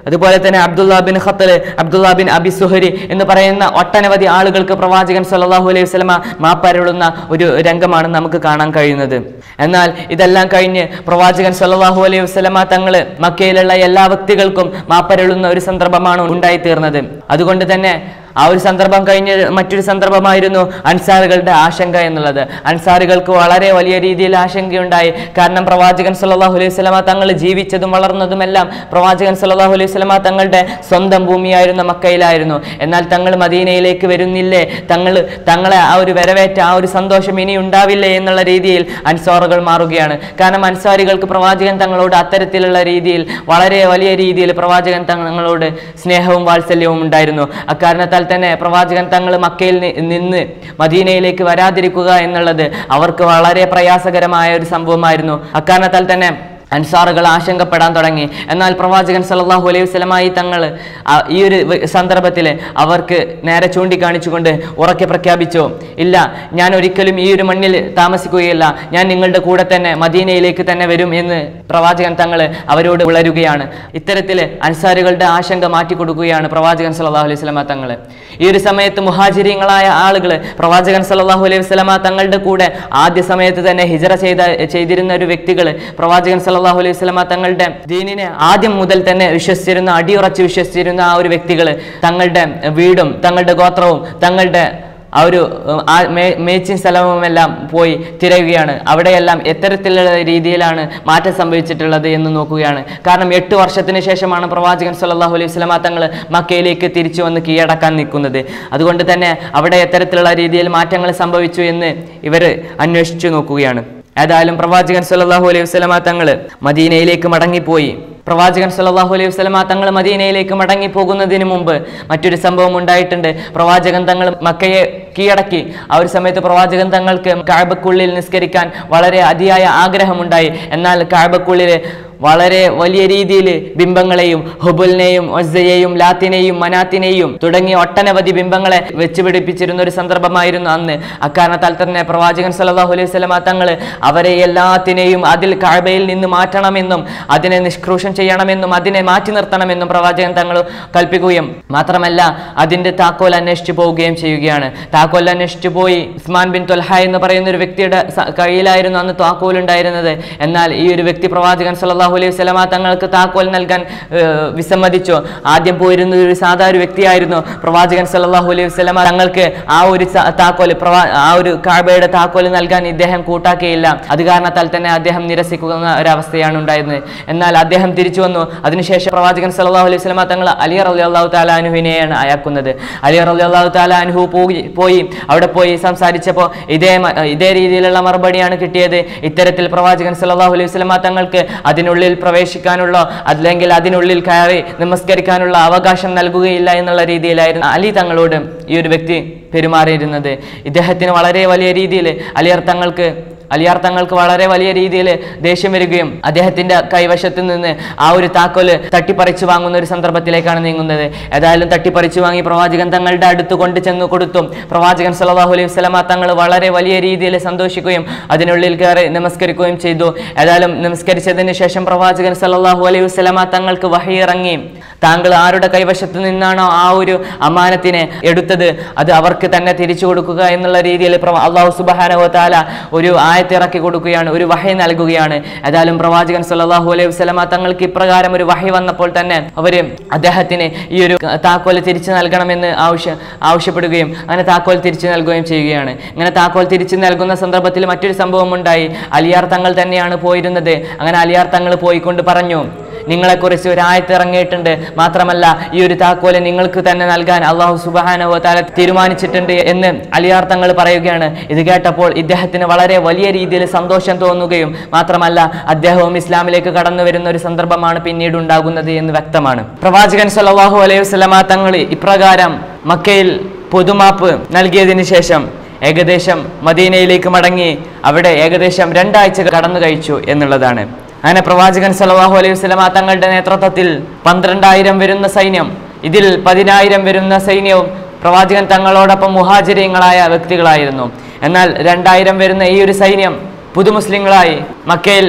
അതുപോലെ തന്നെ Abdullah bin Khatal Abdullah bin Abi Suhari എന്ന് പറയുന്ന ഒട്ടനവധി ആളുകൾക്ക് പ്രവാചകൻ സല്ലല്ലാഹു അലൈഹി വസല്ലമ മാപ്പരുളുന്ന ഒരു രംഗമാണ് നമുക്ക് കാണാൻ കഴിയുന്നത് എന്നാൽ ഇതെല്ലാം കഴിഞ്ഞ് പ്രവാചകൻ സല്ലല്ലാഹു അലൈഹി വസല്ലമ തങ്ങൾ മക്കയിലുള്ള എല്ലാ വ്യക്തികൾക്കും മാപ്പരുളുന്ന ഒരു സന്ദർഭമാണ് ഉണ്ടായിത്തീർന്നത് അതുകൊണ്ട് തന്നെ ആ ഒരു സന്ദർഭം കഴിഞ്ഞ് മറ്റൊരു സന്ദർഭമായിരുന്നു അൻസാറുകളുടെ ആശങ്ക എന്നുള്ളത് അൻസാറുകൾക്ക് വളരെ വലിയ രീതിയിൽ ആശങ്കയുണ്ടായി കാരണം പ്രവാചകൻ സല്ലല്ലാഹു അലൈഹി വസല്ലമ തങ്ങൾ ജീവിച്ചതും വളർന്നതുമെല്ലാം പ്രവാചകൻ സല്ലല്ലാഹു അലൈഹി വസല്ലമ തങ്ങളുടെ സ്വന്തം ഭൂമിയായിരുന്ന മക്കയിലായിരുന്നു എന്നാൽ തങ്ങൾ മദീനയിലേക്ക് വരുന്നില്ലേ തങ്ങൾ തങ്ങളെ ആ ഒരു വരവേറ്റ ആ ഒരു സന്തോഷം ഇനി ഉണ്ടാവില്ലേ എന്നുള്ള രീതിയിൽ അൻസാറുകൾ മാറുകയാണ് കാരണം അൻസാരികൾക്ക് പ്രവാചകൻ തങ്ങളോട് അത്തരത്തിലുള്ള രീതിയിൽ വളരെ വലിയ രീതിയിൽ പ്രവാചകൻ തങ്ങളോട് സ്നേഹവും വാത്സല്യവും ഉണ്ടായിരുന്നു അക്കാരണത്താൽ തന്നെ പ്രവാചകൻ തങ്ങൾ മക്കയിൽ നി- നിന്ന് മദീനയിലേക്ക് വരാതിരിക്കുക എന്നുള്ളത് അവർക്ക് വളരെ പ്രയാസകരമായ ഒരു സംഭവമായിരുന്നു അക്കാരണത്താൽ തന്നെ അൻസാറുകൾ ആശങ്കപ്പെടാൻ തുടങ്ങി എന്നാൽ പ്രവാചകൻ സല്ലല്ലാഹു അലൈഹി വസല്ലമായി തങ്ങൾ ആ- ഈ ഒരു സന്ദർഭത്തിൽ അവർക്ക് നേരെ ചൂണ്ടിക്കാണിച്ചുകൊണ്ട് ഉറക്കെ പ്രഖ്യാപിച്ചു ഇല്ല ഞാൻ ഒരിക്കലും ഈ ഒരു മണ്ണിൽ താമസിക്കുകയില്ല ഞാൻ നിങ്ങളുടെ കൂടെ തന്നെ മദീനയിലേക്ക് തന്നെ വരും എന്ന് പ്രവാചകൻ തങ്ങൾ അവരോട് വിളരുകയാണ് ഇത്തരത്തിൽ അൻസാറുകളുടെ ആശങ്ക മാറ്റിക്കൊടുക്കുകയാണ് പ്രവാചകൻ സല്ലല്ലാഹു അലൈഹി വസല്ലമ തങ്ങൾ ഈ ഒരു സമയത്ത് മുഹാജിരിങ്ങളായ ആളുകൾ പ്രവാചകൻ സല്ലല്ലാഹു അലൈഹി വസല്ലമ തങ്ങളുടെ കൂടെ ആദ്യ സമയത്ത് തന്നെ ഹിജറ ചെയ്ത ചെയ്തിരുന്ന ഒരു വ്യക്തികൾ പ്രവാചകൻ സല്ലല്ലാഹു അലൈഹി വസല്ലമ തങ്ങളുടെ ദീനിനെ ആദ്യം മുതൽ തന്നെ വിശ്വസിച്ചിരുന്ന അടിയുറച്ച് വിശ്വസിച്ചിരുന്ന ആ ഒരു വ്യക്തികൾ തങ്ങളുടെ വീടും തങ്ങളുടെ ഗോത്രവും തങ്ങളുടെ ആ ഒരു ഉം, ആ മേ- മേച്ചിൻ സ്ഥലവുമെല്ലാം പോയി തിരയുകയാണ് അവിടെയെല്ലാം എത്തരത്തിലുള്ള രീതിയിലാണ് മാറ്റം സംഭവിച്ചിട്ടുള്ളത് എന്ന് നോക്കുകയാണ് കാരണം എട്ട് വർഷത്തിന് ശേഷമാണ് പ്രവാചകൻ സല്ലല്ലാഹു അലൈഹി വസല്ലമ തങ്ങൾ മക്കയിലേക്ക് തിരിച്ചു വന്ന് കീഴടക്കാൻ നിൽക്കുന്നത് അതുകൊണ്ട് തന്നെ അവിടെ എത്തരത്തിലുള്ള രീതിയിൽ മാറ്റങ്ങൾ സംഭവിച്ചു എന്ന് ഇവർ അന്വേഷിച്ചു നോക്കുകയാണ് ഏതായാലും പ്രവാചകൻ സല്ലല്ലാഹു അലൈഹി വസല്ലമ തങ്ങൾ മദീനയിലേക്ക് മടങ്ങിപ്പോയി പ്രവാചകൻ സല്ലല്ലാഹു അലൈഹി വസല്ലമ തങ്ങൾ മദീനയിലേക്ക് മടങ്ങി പോകുന്നതിന് മുമ്പ് മറ്റൊരു സംഭവം ഉണ്ടായിട്ടുണ്ട് പ്രവാചകൻ തങ്ങൾ മക്കയെ കീഴടക്കി ആ ഒരു സമയത്ത് പ്രവാചകൻ തങ്ങൾക്ക് കാഴ്ബക്കുള്ളിൽ നിസ്കരിക്കാൻ വളരെ അതിയായ ആഗ്രഹമുണ്ടായി എന്നാൽ കാഴ്ബക്കുള്ളിൽ വളരെ വലിയ രീതിയിൽ ബിംബങ്ങളെയും ഹുബുലിനെയും ഒസ്സയെയും ലാത്തിനെയും മനാത്തിനെയും തുടങ്ങിയ ഒട്ടനവധി ബിംബങ്ങളെ വെച്ച് പിടിപ്പിച്ചിരുന്ന ഒരു സന്ദർഭമായിരുന്നു അന്ന് അക്കാരണത്താൽ തന്നെ പ്രവാചകൻ സല്ലല്ലാഹു അലൈഹി വസല്ലമ തങ്ങൾ അവരെ എല്ലാത്തിനെയും അതിൽ കാഴ്ബയിൽ നിന്ന് മാറ്റണമെന്നും അതിനെ നിഷ്ക്രൂഷം ചെയ്യണമെന്നും അതിനെ മാറ്റി നിർത്തണമെന്നും പ്രവാചകൻ തങ്ങൾ കൽപ്പിക്കുകയും മാത്രമല്ല അതിന്റെ താക്കോൽ അന്വേഷിച്ചു പോവുകയും ചെയ്യുകയാണ് താക്കോൽ അന്വേഷിച്ചു പോയി ഉസ്മാൻ ബിൻ തൊൽഹ എന്ന് പറയുന്ന ഒരു വ്യക്തിയുടെ സ- കയ്യിലായിരുന്നു അന്ന് താക്കോൽ ഉണ്ടായിരുന്നത് എന്നാൽ ഈ ഒരു വ്യക്തി പ്രവാചകൻ സല്ലല്ലാഹു അലൈഹി വസല്ലമ തങ്ങൾക്ക് താക്കോൽ നൽകാൻ ഏഹ്, വിസമ്മതിച്ചു ആദ്യം പോയിരുന്ന ഒരു സാധാ ഒരു വ്യക്തിയായിരുന്നു പ്രവാചകൻ സല്ലല്ലാഹു അലൈഹി വസല്ലമ തങ്ങൾക്ക് ആ ഒരു സ- താക്കോൽ പ്രവാ ആ ഒരു കാബയുടെ താക്കോൽ നൽകാൻ ഇദ്ദേഹം കൂട്ടാക്കിയില്ല അത് കാരണത്താൽ തന്നെ അദ്ദേഹം നിരസിക്കുന്ന ഒരവസ്ഥയാണ് ഉണ്ടായിരുന്നത് എന്നാൽ അദ്ദേഹം തിരിച്ചു വന്നു അതിനുശേഷം പ്രവാചകൻ സല്ലല്ലാഹു അലൈഹി വസല്ലമ തങ്ങൾ അലി റളിയല്ലാഹു തആല അനുവിനെയാണ് അയക്കുന്നത് അലി റളിയല്ലാഹു തആല അനുഹു പോയി പോയി അവിടെ പോയി സംസാരിച്ചപ്പോൾ ഇതേ മ- ഇതേ രീതിയിലുള്ള മറുപടിയാണ് കിട്ടിയത് ഇത്തരത്തിൽ പ്രവാചകൻ സല്ലല്ലാഹു അലൈഹി വസല്ലമ തങ്ങൾക്ക് അതിനുള്ളിൽ പ്രവേശിക്കാനുള്ള അല്ലെങ്കിൽ അതിനുള്ളിൽ കയറി നമസ്കരിക്കാനുള്ള അവകാശം നൽകുകയില്ല എന്നുള്ള രീതിയിലായിരുന്നു അലി തങ്ങളോട് ഈ ഒരു വ്യക്തി പെരുമാറിയിരുന്നത് ഇദ്ദേഹത്തിന് വളരെ വലിയ രീതിയിൽ അലിയർ തങ്ങൾക്ക് അലിയാർ തങ്ങൾക്ക് വളരെ വലിയ രീതിയിൽ ദേഷ്യം വരികയും അദ്ദേഹത്തിന്റെ കൈവശത്ത് നിന്ന് ആ ഒരു താക്കോല് തട്ടിപ്പറിച്ചു വാങ്ങുന്ന ഒരു സന്ദർഭത്തിലേക്കാണ് നീങ്ങുന്നത് ഏതായാലും തട്ടിപ്പറിച്ചു വാങ്ങി പ്രവാചകൻ തങ്ങളുടെ അടുത്ത് കൊണ്ട് ചെന്ന് കൊടുത്തും പ്രവാചകൻ സല്ലല്ലാഹു അലൈഹി വസല്ലമ തങ്ങൾ വളരെ വലിയ രീതിയിൽ സന്തോഷിക്കുകയും അതിനുള്ളിൽ കയറി നമസ്കരിക്കുകയും ചെയ്തു ഏതായാലും നമസ്കരിച്ചതിന് ശേഷം പ്രവാചകൻ സല്ലല്ലാഹു അലൈഹി വസല്ലമ തങ്ങൾക്ക് വഹി ഇറങ്ങി താങ്കൾ ആരുടെ കൈവശത്ത് നിന്നാണോ ആ ഒരു അമാനത്തിനെ എടുത്തത് അത് അവർക്ക് തന്നെ തിരിച്ചു കൊടുക്കുക എന്നുള്ള രീതിയിൽ പ്രവ- അള്ളാഹു സുബ്ഹാനഹു വതആല ഒരു ആയത്തിറക്കി കൊടുക്കുകയാണ് ഒരു വഹി നൽകുകയാണ് ഏതായാലും പ്രവാചകൻ സല്ലല്ലാഹു അലൈഹി വസല്ലമ തങ്ങൾക്ക് ഇപ്രകാരം ഒരു വഹി വന്നപ്പോൾ തന്നെ അവര് അദ്ദേഹത്തിന് ഈ ഒരു താക്കോൽ തിരിച്ചു നൽകണമെന്ന് ആവശ്യ ആവശ്യപ്പെടുകയും അങ്ങനെ താക്കോൽ തിരിച്ചു നൽകുകയും ചെയ്യുകയാണ് ഇങ്ങനെ താക്കോൽ തിരിച്ചു നൽകുന്ന സന്ദർഭത്തിൽ മറ്റൊരു സംഭവം ഉണ്ടായി അലിയാർ തങ്ങൾ തന്നെയാണ് പോയിരുന്നത് അങ്ങനെ അലിയാർ തങ്ങൾ പോയിക്കൊണ്ട് പറഞ്ഞു നിങ്ങളെക്കുറിച്ച് ഒരു ആയത്ത് ഇറങ്ങിയിട്ടുണ്ട് മാത്രമല്ല ഈ ഒരു താക്കോല് നിങ്ങൾക്ക് തന്നെ നൽകാൻ അള്ളാഹു സുബാനവ താല തീരുമാനിച്ചിട്ടുണ്ട് എന്ന് അലിയാർ തങ്ങൾ പറയുകയാണ് ഇത് കേട്ടപ്പോൾ ഇദ്ദേഹത്തിന് വളരെ വലിയ രീതിയിൽ സന്തോഷം തോന്നുകയും മാത്രമല്ല അദ്ദേഹവും ഇസ്ലാമിലേക്ക് കടന്നു വരുന്ന ഒരു സന്ദർഭമാണ് പിന്നീട് ഉണ്ടാകുന്നത് എന്ന് വ്യക്തമാണ് പ്രവാചകൻ സല്ലല്ലാഹു അലൈഹി വസല്ലമ തങ്ങൾ ഇപ്രകാരം മക്കയിൽ പൊതുമാപ്പ് നൽകിയതിന് ശേഷം ഏകദേശം മദീനയിലേക്ക് മടങ്ങി അവിടെ ഏകദേശം രണ്ടാഴ്ച കടന്നു കഴിച്ചു എന്നുള്ളതാണ് അങ്ങനെ പ്രവാചകൻ സല്ലല്ലാഹു അലൈഹി വസല്ലമ തങ്ങളുടെ നേതൃത്വത്തിൽ പന്ത്രണ്ടായിരം വരുന്ന സൈന്യം ഇതിൽ പതിനായിരം വരുന്ന സൈന്യവും പ്രവാചകൻ തങ്ങളോടൊപ്പം മുഹാചര്യങ്ങളായ വ്യക്തികളായിരുന്നു എന്നാൽ രണ്ടായിരം വരുന്ന ഈ ഒരു സൈന്യം പുതുമുസ്ലിങ്ങളായി മക്കയിൽ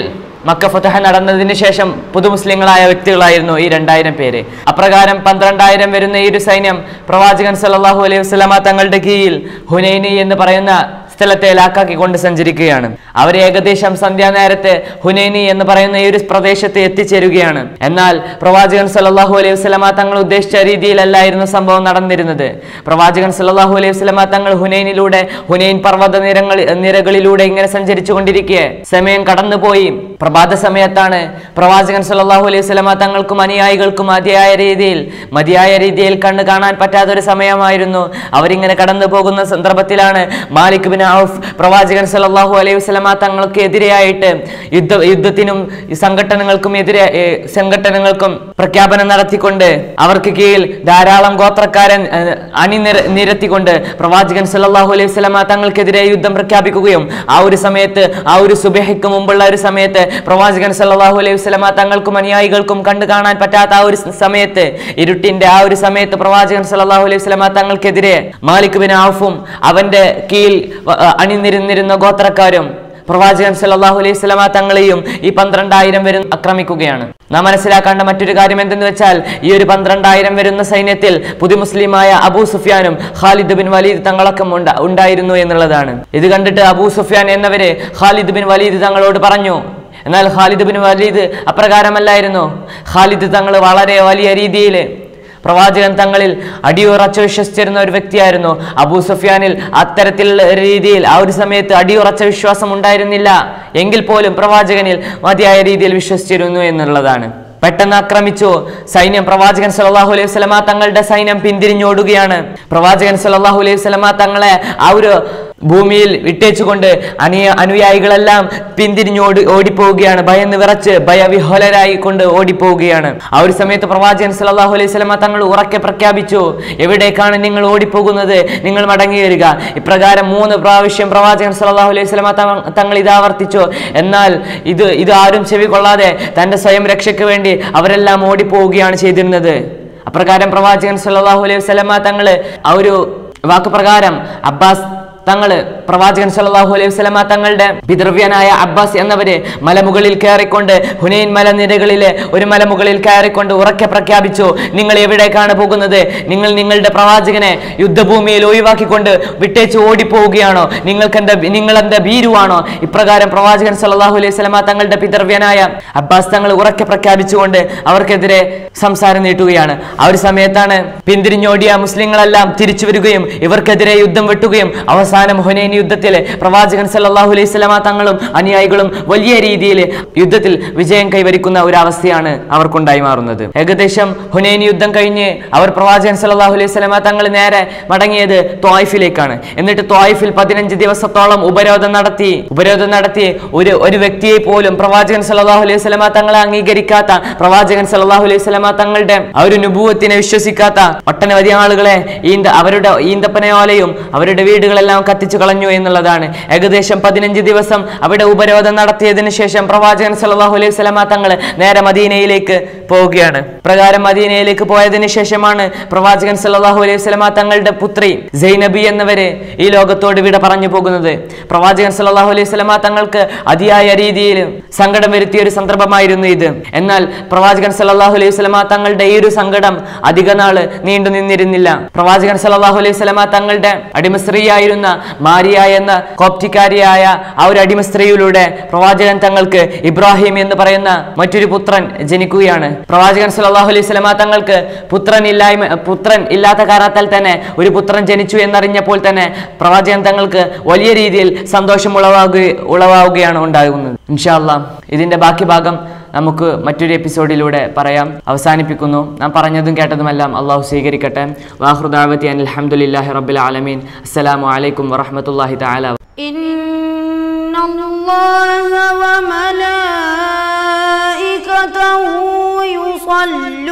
മക്ക ഫതഹ നടന്നതിന് ശേഷം പുതുമുസ്ലിങ്ങളായ വ്യക്തികളായിരുന്നു ഈ രണ്ടായിരം പേര് അപ്രകാരം പന്ത്രണ്ടായിരം വരുന്ന ഈ ഒരു സൈന്യം പ്രവാചകൻ സല്ലല്ലാഹു അലൈഹി വസല്ലമ തങ്ങളുടെ കീഴിൽ ഹുനൈനി എന്ന് പറയുന്ന സ്ഥലത്തെ ലാക്കാക്കി കൊണ്ട് സഞ്ചരിക്കുകയാണ് അവർ ഏകദേശം സന്ധ്യാനേരത്തെ ഹുനൈനി എന്ന് പറയുന്ന ഈ ഒരു പ്രദേശത്ത് എത്തിച്ചേരുകയാണ് എന്നാൽ പ്രവാചകൻ സല്ലല്ലാഹു അലൈഹി വസല്ലമ തങ്ങൾ ഉദ്ദേശിച്ച രീതിയിലല്ലായിരുന്നു സംഭവം നടന്നിരുന്നത് പ്രവാചകൻ സല്ലല്ലാഹു അലൈഹി വസല്ലമ തങ്ങൾ ഹുനൈനിലൂടെ ഹുനൈൻ പർവ്വത നിരങ്ങൾ നിരകളിലൂടെ ഇങ്ങനെ സഞ്ചരിച്ചു കൊണ്ടിരിക്കെ സമയം കടന്നുപോയി പ്രഭാത സമയത്താണ് പ്രവാചകൻ സല്ലല്ലാഹു അലൈഹി വസല്ലമ തങ്ങൾക്കും അനുയായികൾക്കും മതിയായ രീതിയിൽ മതിയായ രീതിയിൽ കണ്ണ് കാണാൻ പറ്റാത്തൊരു സമയമായിരുന്നു അവരിങ്ങനെ കടന്നു പോകുന്ന സന്ദർഭത്തിലാണ് മാലിക് ബിൻ ഔഫ് പ്രവാചകൻ സല്ലല്ലാഹു അലൈഹി വസല്ലമ തങ്ങൾക്ക് എതിരെയായിട്ട് യുദ്ധ യുദ്ധത്തിനും ഈ സംഘടനകൾക്കും എതിരെ ഏ, സംഘടനകൾക്കും പ്രഖ്യാപനം നടത്തിക്കൊണ്ട് അവർക്ക് കീഴിൽ ധാരാളം ഗോത്രക്കാരൻ ഏ, അണിനിര നിരത്തിക്കൊണ്ട് പ്രവാചകൻ സല്ലല്ലാഹു അലൈഹി വസല്ലമ തങ്ങൾക്കെതിരെ യുദ്ധം പ്രഖ്യാപിക്കുകയും ആ ഒരു സമയത്ത് ആ ഒരു സുബഹയ്ക്ക് മുമ്പുള്ള ഒരു സമയത്ത് പ്രവാചകൻ സല്ലല്ലാഹു അലൈഹി വസല്ലമ തങ്ങൾക്കും അനുയായികൾക്കും കണ്ടു കാണാൻ പറ്റാത്ത ആ ഒരു സ- സമയത്ത് ഇരുട്ടിന്റെ ആ ഒരു സമയത്ത് പ്രവാചകൻ സല്ലല്ലാഹു അലൈഹി വസല്ലമ തങ്ങൾക്കെതിരെ മാലിക് ബിൻ ഔഫും അവന്റെ കീഴിൽ വ- അണിനിരുന്നിരുന്ന ഗോത്രക്കാരും പ്രവാചകൻ സല്ലല്ലാഹു അലൈഹി വസല്ലമ തങ്ങളെയും ഈ പന്ത്രണ്ടായിരം വരും ആക്രമിക്കുകയാണ് നാം മനസ്സിലാക്കേണ്ട മറ്റൊരു കാര്യം എന്തെന്ന് വെച്ചാൽ ഈ ഒരു പന്ത്രണ്ടായിരം വരുന്ന സൈന്യത്തിൽ പുതുമുസ്ലിമായ അബൂ സുഫിയാനും ഖാലിദ് ബിൻ വലീദ് തങ്ങളൊക്കെ ഉണ്ട- ഉണ്ടായിരുന്നു എന്നുള്ളതാണ് ഇത് കണ്ടിട്ട് അബൂ സുഫിയാൻ എന്നവരെ ഖാലിദ് ബിൻ വലീദ് തങ്ങളോട് പറഞ്ഞു എന്നാൽ ഖാലിദ് ബിൻ വലീദ് അപ്രകാരമല്ലായിരുന്നു ഖാലിദ് തങ്ങൾ വളരെ വലിയ രീതിയിൽ പ്രവാചകൻ തങ്ങളിൽ അടിയുറച്ച് വിശ്വസിച്ചിരുന്ന ഒരു വ്യക്തിയായിരുന്നു അബൂ സുഫിയാനിൽ അത്തരത്തിലുള്ള ഒരു രീതിയിൽ ആ ഒരു സമയത്ത് അടിയുറച്ച വിശ്വാസം ഉണ്ടായിരുന്നില്ല എങ്കിൽ പോലും പ്രവാചകനിൽ മതിയായ രീതിയിൽ വിശ്വസിച്ചിരുന്നു എന്നുള്ളതാണ് പെട്ടെന്ന് ആക്രമിച്ചു സൈന്യം പ്രവാചകൻ സല്ലല്ലാഹു അലൈഹി വസല്ലമ തങ്ങളുടെ സൈന്യം പിന്തിരിഞ്ഞോടുകയാണ് പ്രവാചകൻ സല്ലല്ലാഹു അലൈഹി വസല്ലമ തങ്ങളെ ആ ഒരു ഭൂമിയിൽ വിട്ടേച്ചുകൊണ്ട് അനിയ അനുയായികളെല്ലാം പിന്തിരിഞ്ഞോടി ഓടിപ്പോവുകയാണ് ഭയന്ന് വിറച്ച് ഭയവിഹ്വലരായി കൊണ്ട് ഓടിപ്പോവുകയാണ് ആ ഒരു സമയത്ത് പ്രവാചകൻ സല്ലല്ലാഹു അലൈഹി വസല്ലമ തങ്ങൾ ഉറക്കെ പ്രഖ്യാപിച്ചു എവിടേക്കാണ് നിങ്ങൾ ഓടിപ്പോകുന്നത് നിങ്ങൾ മടങ്ങി വരിക ഇപ്രകാരം മൂന്ന് പ്രാവശ്യം പ്രവാചകൻ സല്ലല്ലാഹു അലൈഹി വസല്ലമ തങ്ങ- തങ്ങൾ ഇത് ആവർത്തിച്ചു എന്നാൽ ഇത് ഇത് ആരും ചെവി കൊള്ളാതെ തന്റെ സ്വയം രക്ഷയ്ക്ക് വേണ്ടി അവരെല്ലാം ഓടിപ്പോവുകയാണ് ചെയ്തിരുന്നത് അപ്രകാരം പ്രവാചകൻ സല്ലല്ലാഹു അലൈഹി വസല്ലമ തങ്ങള് ആ ഒരു വാക്ക് പ്രകാരം അബ്ബാസ് തങ്ങള് പ്രവാചകൻ സല്ലല്ലാഹു അലൈഹി വസല്ലമ തങ്ങളുടെ പിതൃവ്യനായ അബ്ബാസ് എന്നവര് മലമുകളിൽ കയറിക്കൊണ്ട് ഹുനൈൻ മലനിരകളിലെ ഒരു മലമുകളിൽ കയറിക്കൊണ്ട് ഉറക്കെ പ്രഖ്യാപിച്ചു നിങ്ങൾ എവിടേക്കാണ് പോകുന്നത് നിങ്ങൾ നിങ്ങളുടെ പ്രവാചകനെ യുദ്ധഭൂമിയിൽ ഒഴിവാക്കിക്കൊണ്ട് വിട്ടേച്ച് ഓടിപ്പോവുകയാണോ നിങ്ങൾക്ക് എന്താ നിങ്ങൾ എന്താ ഭീരുവാണോ ഇപ്രകാരം പ്രവാചകൻ സല്ലല്ലാഹു അലൈഹി വസല്ലമ തങ്ങളുടെ പിതൃവ്യനായ അബ്ബാസ് തങ്ങൾ ഉറക്കെ പ്രഖ്യാപിച്ചുകൊണ്ട് അവർക്കെതിരെ സംസാരം നീട്ടുകയാണ് ആ ഒരു സമയത്താണ് പിന്തിരിഞ്ഞോടിയ മുസ്ലിങ്ങളെല്ലാം തിരിച്ചു വരികയും ഇവർക്കെതിരെ യുദ്ധം വെട്ടുകയും അവസാനം ഹുനൈൻ യുദ്ധത്തിൽ പ്രവാചകൻ സല്ലല്ലാഹു അലൈഹി വസല്ലമ തങ്ങളും അനുയായികളും വലിയ രീതിയിൽ യുദ്ധത്തിൽ വിജയം കൈവരിക്കുന്ന ഒരു അവസ്ഥയാണ് അവർക്കുണ്ടായി മാറുന്നത് ഏകദേശം ഹുനൈൻ യുദ്ധം കഴിഞ്ഞ് അവർ പ്രവാചകൻ സല്ലല്ലാഹു അലൈഹി വസല്ലമ തങ്ങൾ നേരെ മടങ്ങിയത് ത്വായിഫിലേക്കാണ് എന്നിട്ട് ത്വായിഫിൽ പതിനഞ്ച് ദിവസത്തോളം ഉപരോധം നടത്തി ഉപരോധം നടത്തി ഒരു ഒരു വ്യക്തിയെ പോലും പ്രവാചകൻ സല്ലല്ലാഹു അലൈഹി വസല്ലമ തങ്ങളെ അംഗീകരിക്കാത്ത പ്രവാചകൻ സല്ലല്ലാഹു അലൈഹി വസല്ലമ തങ്ങളുടെ ആ ഒരു നുബുവത്തിനെ വിശ്വസിക്കാത്ത ഒട്ടനവധി ആളുകളെ ഈന്ത അവരുടെ ഈന്തപ്പനയോലയും അവരുടെ വീടുകളെല്ലാം കത്തിച്ചു കളഞ്ഞു എന്നുള്ളതാണ് ഏകദേശം പതിനഞ്ച് ദിവസം അവിടെ ഉപരോധം നടത്തിയതിനു ശേഷം പ്രവാചകൻ സല്ലല്ലാഹു അലൈഹി വസല്ലമ തങ്ങൾ നേരെ മദീനയിലേക്ക് പോവുകയാണ് പ്രകാരം മദീനയിലേക്ക് പോയതിനു ശേഷമാണ് പ്രവാചകൻ സല്ലല്ലാഹു അലൈഹി വസല്ലമ തങ്ങളുടെ പുത്രി സൈനബി എന്നവര് ഈ ലോകത്തോട് വിട പറഞ്ഞു പോകുന്നത് പ്രവാചകൻ സല്ലല്ലാഹു അലൈഹി വസല്ലമ തങ്ങൾക്ക് അതിയായ രീതിയിൽ സങ്കടം വരുത്തിയ ഒരു സന്ദർഭമായിരുന്നു ഇത് എന്നാൽ പ്രവാചകൻ സല്ലല്ലാഹു അലൈഹി വസല്ലമ തങ്ങളുടെ ഈ ഒരു സങ്കടം അധിക നാള് നീണ്ടു നിന്നിരുന്നില്ല പ്രവാചകൻ സല്ലല്ലാഹു അലൈഹി വസല്ലമ തങ്ങളുടെ അടിമ സ്ത്രീയായിരുന്ന മാരിയ എന്ന കോപ്റ്റിക്കാരിയായ ആ ഒരു അടിമ സ്ത്രീയിലൂടെ പ്രവാചകൻ തങ്ങൾക്ക് ഇബ്രാഹിം എന്ന് പറയുന്ന മറ്റൊരു പുത്രൻ ജനിക്കുകയാണ് പ്രവാചകൻ സല്ലല്ലാഹു അലൈഹി വസല്ലമ തങ്ങൾക്ക് പുത്രൻ ഇല്ലായ്മ പുത്രൻ ഇല്ലാത്ത കാരണത്താൽ തന്നെ ഒരു പുത്രൻ ജനിച്ചു എന്നറിഞ്ഞപ്പോൾ തന്നെ പ്രവാചകൻ തങ്ങൾക്ക് വലിയ രീതിയിൽ സന്തോഷം ഉളവാകുക ഉളവാവുകയാണ് ഉണ്ടാകുന്നത് ഇൻഷാ അല്ലാ ഇതിന്റെ ബാക്കി ഭാഗം നമുക്ക് മറ്റൊരു എപ്പിസോഡിലൂടെ പറയാം അവസാനിപ്പിക്കുന്നു നാം പറഞ്ഞതും കേട്ടതുമെല്ലാം അള്ളാഹു സ്വീകരിക്കട്ടെ വാഹൃദാവത്തി അനിൽ അലഹമുല്ലാഹി റബ്ബിൽ ആലമീൻ അസ്സലാമു അലൈക്കും വറഹമത്തല്ലാഹി തആല إن الله وملائكته يصلون